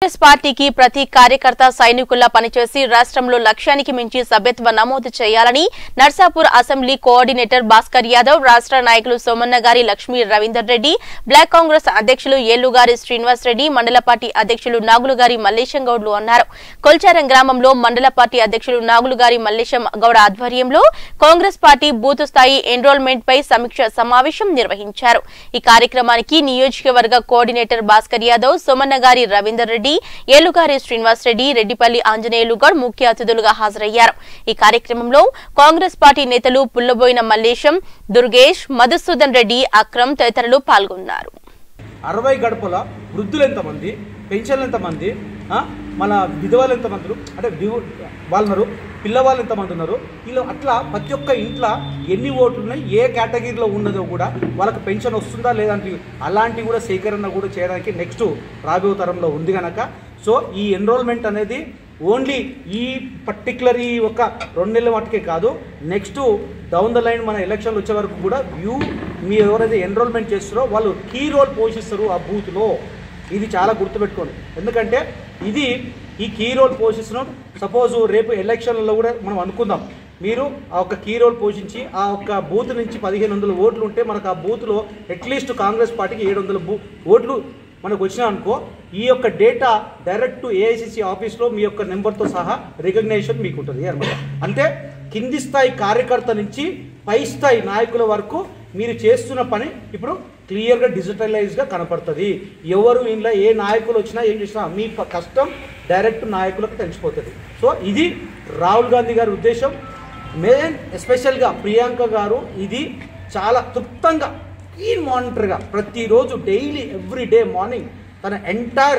కాంగ్రెస్ పార్టీకి ప్రతి కార్యకర్త సైనికుల్లా పనిచేసి రాష్ట్రంలో లక్ష్యానికి మించి సభ్యత్వ నమోదు చేయాలని నర్సాపూర్ అసెంబ్లీ కోఆర్డినేటర్ భాస్కర్ యాదవ్ రాష్ట్ర నాయకులు సోమన్న గారి లక్ష్మీ రవీందర్ రెడ్డి బ్లాక్ కాంగ్రెస్ అధ్యక్షులు ఏళ్లుగారి శ్రీనివాస్ రెడ్డి మండల పార్టీ అధ్యక్షులు నాగులుగారి మల్లేశం గౌడ్లు అన్నారు కొల్చారం గ్రామంలో మండల పార్టీ అధ్యక్షులు నాగులుగారి మల్లేశం గౌడ ఆధ్వర్యంలో కాంగ్రెస్ పార్టీ బూత్ స్థాయి ఎన్రోల్మెంట్ పై సమీక్ష సమావేశం నిర్వహించారు ఈ కార్యక్రమానికి నియోజకవర్గ కోఆర్డినేటర్ భాస్కర్ యాదవ్ సోమన్న గారి రవీందర్ రెడ్డి ఏలుగారి శ్రీనివాస్ రెడ్డి రెడ్డిపల్లి ఆంజనేయులు గౌడ్ ముఖ్య అతిథులుగా హాజరయ్యారు ఈ కార్యక్రమంలో కాంగ్రెస్ పార్టీ నేతలు పుల్లబోయిన మల్లేశం దుర్గేష్ మధుసూదన్ రెడ్డి అక్రమ్ తదితరులు పాల్గొన్నారు అరవై గడపల వృద్ధులు ఎంతమంది పెన్షన్లు ఎంతమంది ఆ? మన విధవాలు ఎంతమంది అంటే వివ- వాళ్ళు ఉన్నారు పిల్లవాళ్ళు ఎంతమంది ఉన్నారు వీళ్ళు అట్లా ప్రతి ఒక్క ఇంట్లో ఎన్ని ఓట్లు ఉన్నాయి ఏ కేటగిరీలో ఉన్నదో కూడా వాళ్ళకి పెన్షన్ వస్తుందా లేదంటే అలాంటివి కూడా సేకరణ కూడా చేయడానికి నెక్స్ట్ రాబోయే తరంలో ఉంది కనుక సో ఈ ఎన్రోల్మెంట్ అనేది ఓన్లీ ఈ పర్టికులర్ ఈ ఒక రెండు నెలల మట్టుకే కాదు నెక్స్ట్ డౌన్ ద లైన్ మన ఎలక్షన్లు వచ్చే వరకు కూడా వ్యూ మీ ఎవరైతే ఎన్రోల్మెంట్ చేస్తారో వాళ్ళు కీ రోల్ పోషిస్తారు ఆ బూత్లో ఇది చాలా గుర్తుపెట్టుకోండి ఎందుకంటే ఇది ఈ కీ రోల్ పోషిస్తున్న సపోజ్ రేపు ఎలక్షన్లలో కూడా మనం అనుకుందాం మీరు ఆ ఒక్క కీ రోల్ పోషించి ఆ ఒక్క బూత్ నుంచి పదిహేను వందల ఓట్లు ఉంటే మనకు ఆ బూత్లో అట్లీస్ట్ కాంగ్రెస్ పార్టీకి ఏడు వందల బూ ఓట్లు మనకు వచ్చినా అనుకో ఈ యొక్క డేటా డైరెక్ట్ టు ఏఐసిసి ఆఫీస్లో మీ యొక్క నెంబర్తో సహా రికగ్నేషన్ మీకు ఉంటుంది అనమాట అంటే కింది స్థాయి కార్యకర్త నుంచి పై స్థాయి నాయకుల వరకు మీరు చేస్తున్న పని ఇప్పుడు క్లియర్గా డిజిటలైజ్గా కనపడుతుంది ఎవరు ఇంట్లో ఏ నాయకులు వచ్చినా ఏం చేసినా మీ ప- కష్టం డైరెక్ట్ నాయకులకు తెలిసిపోతుంది సో ఇది రాహుల్ గాంధీ గారి ఉద్దేశం మెయిన్ ఎస్పెషల్గా ప్రియాంక గారు ఇది చాలా తృప్తంగా కీన్ మానిటర్గా ప్రతిరోజు డైలీ ఎవ్రీ డే మార్నింగ్ తన ఎంటైర్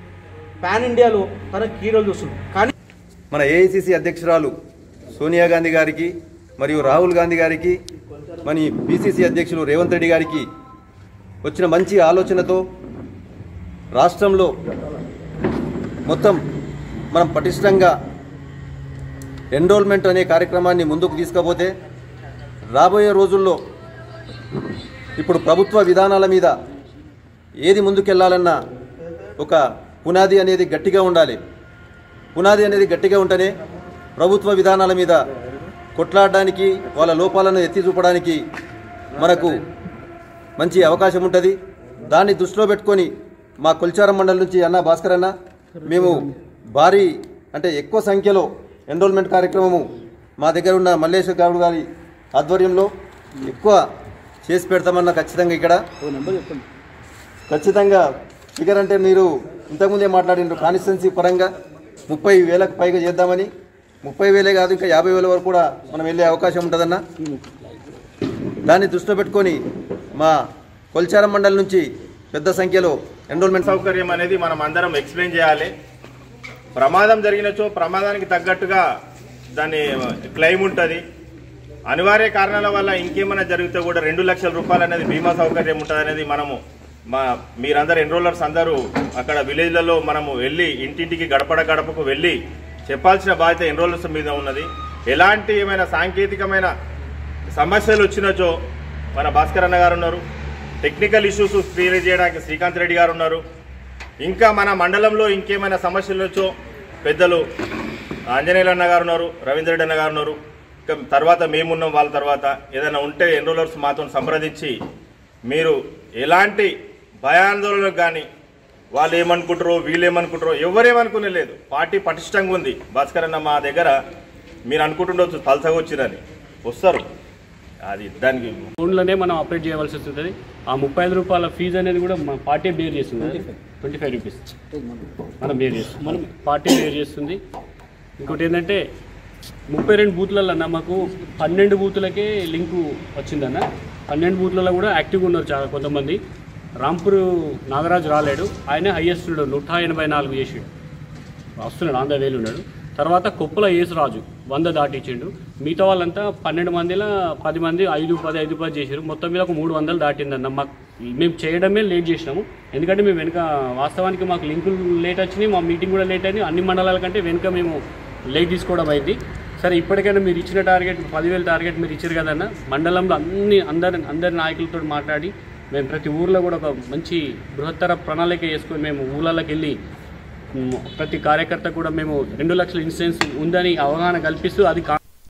పాన్ ఇండియాలో తన కీ రోల్ చూస్తుంది కానీ మన ఏఐసిసి అధ్యక్షురాలు సోనియా గాంధీ గారికి మరియు రాహుల్ గాంధీ గారికి మన పిసిసి అధ్యక్షులు రేవంత్ రెడ్డి గారికి వచ్చిన మంచి ఆలోచనతో రాష్ట్రంలో మొత్తం మనం పటిష్టంగా ఎన్రోల్మెంట్ అనే కార్యక్రమాన్ని ముందుకు తీసుకపోతే రాబోయే రోజుల్లో ఇప్పుడు ప్రభుత్వ విధానాల మీద ఏది ముందుకెళ్లాలన్నా ఒక పునాది అనేది గట్టిగా ఉండాలి పునాది అనేది గట్టిగా ఉంటేనే ప్రభుత్వ విధానాల మీద కొట్లాడడానికి వాళ్ళ లోపాలను ఎత్తి చూపడానికి మనకు మంచి అవకాశం ఉంటుంది దాన్ని దృష్టిలో పెట్టుకొని మా కొల్చారం మండలి నుంచి అన్న భాస్కర్ అన్న మేము భారీ అంటే ఎక్కువ సంఖ్యలో ఎన్రోల్మెంట్ కార్యక్రమము మా దగ్గర ఉన్న మల్లేశ్వర గౌడ్ గారి ఆధ్వర్యంలో ఎక్కువ చేసి పెడతామన్న ఖచ్చితంగా ఇక్కడ ఖచ్చితంగా ఫిగర్ అంటే మీరు ఇంతకుముందే మాట్లాడినారు కాన్స్టిట్యున్సీ పరంగా ముప్పై వేలకు పైగా చేద్దామని ముప్పై వేలే కాదు ఇంకా యాభై వేల వరకు కూడా మనం వెళ్ళే అవకాశం ఉంటుందన్న దాన్ని దృష్టిలో పెట్టుకొని మా కొల్చారం మండలి నుంచి పెద్ద సంఖ్యలో ఎన్రోల్మెంట్ సౌకర్యం అనేది మనం అందరం ఎక్స్ప్లెయిన్ చేయాలి ప్రమాదం జరిగినచో ప్రమాదానికి తగ్గట్టుగా దాని క్లెయిమ్ ఉంటుంది అనివార్య కారణాల వల్ల ఇంకేమైనా జరిగితే కూడా రెండు లక్షల రూపాయలు అనేది బీమా సౌకర్యం ఉంటుంది అనేది మనము మా మీరందరు ఎన్రోలర్స్ అందరూ అక్కడ విలేజ్లలో మనము వెళ్ళి ఇంటింటికి గడపడ గడపకు వెళ్ళి చెప్పాల్సిన బాధ్యత ఎన్రోలర్స్ మీద ఉన్నది ఎలాంటి ఏమైనా సాంకేతికమైన సమస్యలు వచ్చినచో మన భాస్కర్ అన్న గారు ఉన్నారు టెక్నికల్ ఇష్యూస్ క్లియర్ చేయడానికి శ్రీకాంత్ రెడ్డి గారు ఉన్నారు ఇంకా మన మండలంలో ఇంకేమైనా సమస్యలు వచ్చో పెద్దలు ఆంజనేయులు అన్న గారు ఉన్నారు రవీంద్ర రెడ్డి అన్న గారు ఉన్నారు ఇంకా తర్వాత మేమున్నాం వాళ్ళ తర్వాత ఏదైనా ఉంటే ఎన్రోలర్స్ మాతో సంప్రదించి మీరు ఎలాంటి భయాందోళనకు కానీ వాళ్ళు ఏమనుకుంటారో వీళ్ళు ఏమనుకుంటారో ఎవరేమనుకునే లేదు పార్టీ పటిష్టంగా ఉంది భాస్కర్ అన్న మా దగ్గర మీరు అనుకుంటుండొచ్చు తలసగా వచ్చిరని వస్తారు అది దానికి ఫోన్లోనే మనం ఆపరేట్ చేయవలసి వస్తుంది ఆ ముప్పై ఐదు రూపాయల ఫీజు అనేది కూడా మన పార్టీ బేర్ చేస్తుంది ట్వంటీ ఫైవ్ రూపీస్ మనం బేర్ చేస్తుంది మనం పార్టీ బేర్ చేస్తుంది ఇంకోటి ఏంటంటే ముప్పై రెండు బూత్లలో అన్న మాకు పన్నెండు బూతులకే లింకు వచ్చిందన్న పన్నెండు బూత్లలో కూడా యాక్టివ్గా ఉన్నారు చాలా కొంతమంది రాంపూర్ నాగరాజు రాలేడు ఆయన హైయెస్ట్ నూట ఎనభై నాలుగు చేసిండు వస్తున్నాడు ఆంధ్ర వేలు ఉన్నాడు తర్వాత కొప్పుల యేసురాజు వంద దాటించిండు మిగతా వాళ్ళంతా పన్నెండు మందిలో పది మంది ఐదు పది ఐదు పది చేసారు మొత్తం మీద ఒక మూడు వందలు దాటిందన్న మాకు మేము చేయడమే లేట్ చేసినాము ఎందుకంటే మేము వెనుక వాస్తవానికి మాకు లింకులు లేట్ వచ్చినాయి మా మీటింగ్ కూడా లేట్ అయింది అన్ని మండలాల కంటే వెనుక మేము లేట్ తీసుకోవడం అయింది సరే ఇప్పటికైనా మీరు ఇచ్చిన టార్గెట్ పదివేల టార్గెట్ మీరు ఇచ్చారు కదన్న మండలంలో అన్ని అందరి అందరి నాయకులతో మాట్లాడి మేము ప్రతి ఊర్లో కూడా ఒక మంచి బృహత్తర ప్రణాళిక వేసుకొని మేము ఊళ్ళలోకి వెళ్ళి మ్, ప్రతి కార్యకర్త కూడా మేము రెండు లక్షల ఇన్సూరెన్స్ ఉందని అవగాహన కల్పిస్తూ అది కా-